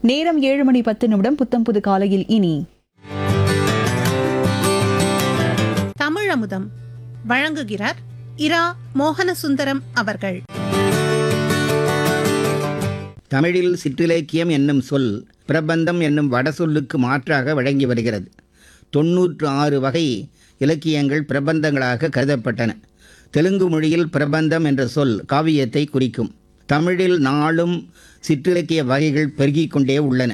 நேரம் ஏழு மணி பத்து நிமிடம் புத்தம் புது காலையில் இனி தமிழமுதம் வழங்குகிறார் இரா மோகனசுந்தரம் அவர்கள் தமிழில் சிற்றிலக்கியம் என்னும் சொல் பிரபந்தம் என்னும் வடசொல்லுக்கு மாற்றாக வழங்கி வருகிறது தொன்னூற்று ஆறு வகை இலக்கியங்கள் பிரபந்தங்களாக கருதப்பட்டன தெலுங்கு மொழியில் பிரபந்தம் என்ற சொல் காவியத்தை குறிக்கும் தமிழில் நாளும் சிற்றிலக்கிய வகைகள் பெருகிக் கொண்டே உள்ளன